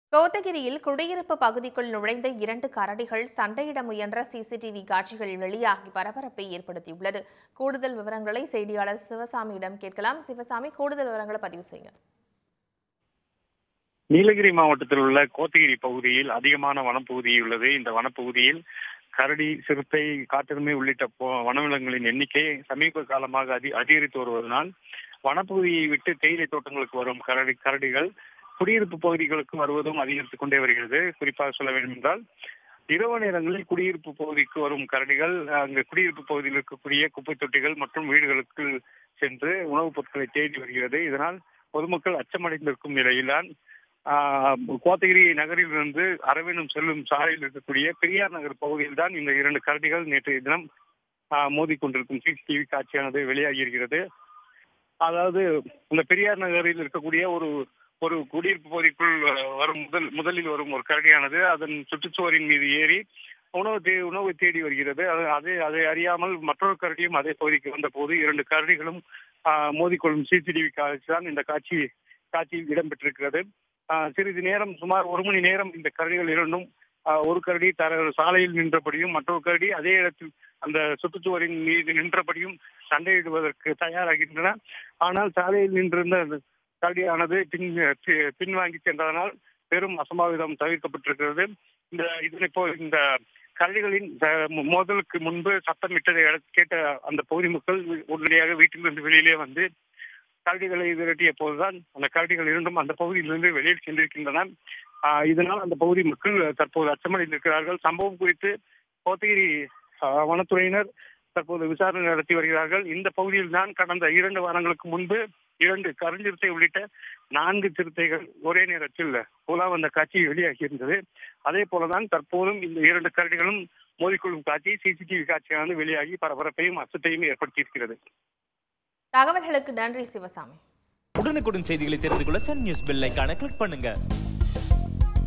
கோத்தகிரியில் குடியிருப்பு பகுதிக்குள் நுழைந்த இரண்டு கரடிகள் சண்டையிட முயன்ற சிசிடிவி காட்சிகள் வெளியாகி பரபரப்பை ஏற்படுத்தியுள்ளது கூடுதல் விவரங்களை செய்தியாளர் சிவசாமியிடம் கேட்கலாம் சிவசாமி கூடுதல் விவரங்களை பதிவு செய்யுங்க நீலகிரி மாவட்டத்தில் உள்ள கோத்தகிரி பகுதியில் அதிகமான வனப்பகுதி உள்ளது இந்த வனப்பகுதியில் கரடி சிறுத்தை காட்டெருமை உள்ளிட்ட பொ- வனவிலங்குகளின் எண்ணிக்கை சமீப காலமாக அதி அதிகரித்து வருவதனால் வனப்பகுதியை விட்டு தேயிலை தோட்டங்களுக்கு வரும் கரடி கரடிகள் குடியிருப்பு பகுதிகளுக்கு வருவதும் அதிகரித்துக் கொண்டே வருகிறது குறிப்பாக சொல்ல வேண்டும் என்றால் இரவு நேரங்களில் குடியிருப்பு பகுதிக்கு வரும் கரடிகள் அங்கு குடியிருப்பு பகுதியில் இருக்கக்கூடிய குப்பை தொட்டிகள் மற்றும் வீடுகளுக்கு சென்று உணவுப் பொருட்களை தேடி வருகிறது இதனால் பொதுமக்கள் அச்சமடைந்திருக்கும் நிலையில்தான் ஆஹ், கோத்தகிரி நகரிலிருந்து அரவினம் செல்லும் சாலையில் இருக்கக்கூடிய பெரியார் நகர் பகுதியில் தான் இந்த இரண்டு கரடிகள் நேற்றைய தினம் ஆஹ், மோதிக்கொண்டிருக்கும் சிசிடிவி காட்சியானது வெளியாகி இருக்கிறது அதாவது இந்த பெரியார் நகரில் இருக்கக்கூடிய ஒரு ஒரு குடியிருப்பு பகுதிக்குள் அஹ், வரும் முதல் முதலில் வரும் ஒரு கரடியானது அதன் சுற்றுச்சுவரின் மீது ஏறி உணவு தே உணவு தேடி வருகிறது அது அதை அதை அறியாமல் மற்றொரு கரடியும் அதே பகுதிக்கு வந்த போது இரண்டு கரடிகளும் ஆஹ், மோதிக்கொள்ளும் சிசிடிவி காட்சி தான் இந்த காட்சி காட்சியில் இடம்பெற்றிருக்கிறது ஆஹ், சிறிது நேரம் சுமார் ஒரு மணி நேரம் இந்த கரடிகள் இரண்டும் ஆஹ், ஒரு கரடி தர சாலையில் நின்றபடியும் மற்றொரு கரடி அதே இடத்தில் அந்த சுற்றுச்சுவரின் மீது நின்றபடியும் சண்டையிடுவதற்கு தயாராகின்றன ஆனால் சாலையில் நின்றிருந்த அந்த கரடியானது பின் பி- பின்வாங்கி சென்றதனால் பெரும் அசம்பாவிதம் தவிர்க்கப்பட்டிருக்கிறது இந்த இதனை போ இந்த கரடிகளின் அஹ், மோ- மோதலுக்கு முன்பு சத்தமிட்டதை அடுத்து கேட்ட அந்த பகுதி மக்கள் உடனடியாக வீட்டிலிருந்து வெளியிலே வந்து கரடிகளை விரட்டிய போதுதான் அந்த கரடிகள் இரண்டும் அந்த பகுதியிலிருந்து வெளியில் சென்றிருக்கின்றன ஆஹ், இதனால் அந்த பகுதி மக்கள் தற்போது அச்சமடைந்திருக்கிறார்கள் சம்பவம் குறித்து கோத்தகிரி ஆஹ், வனத்துறையினர் தற்போது விசாரணை நடத்தி வருகிறார்கள் இந்த பகுதியில் தான் கடந்த இரண்டு வாரங்களுக்கு முன்பு இரண்டு கருஞ்சிறுத்தை உள்ளிட்ட நான்கு சிறுத்தைகள் ஒரே நேரத்தில் உலா வந்த காட்சி வெளியாகி இருந்தது அதே போலதான் தற்போதும் இந்த இரண்டு கரடிகளும் மோதிக்கொள்ளும் காட்சி சிசிடிவி காட்சியானது வெளியாகி பரபரப்பையும் அச்சத்தையும் ஏற்படுத்தியிருக்கிறது தகவல்களுக்கு நன்றி சிவசாமி உடனுக்குடன் செய்திகளை தெரிந்து கொள்ள சன் நியூஸ் பெல் ஐகானை கிளிக் பண்ணுங்க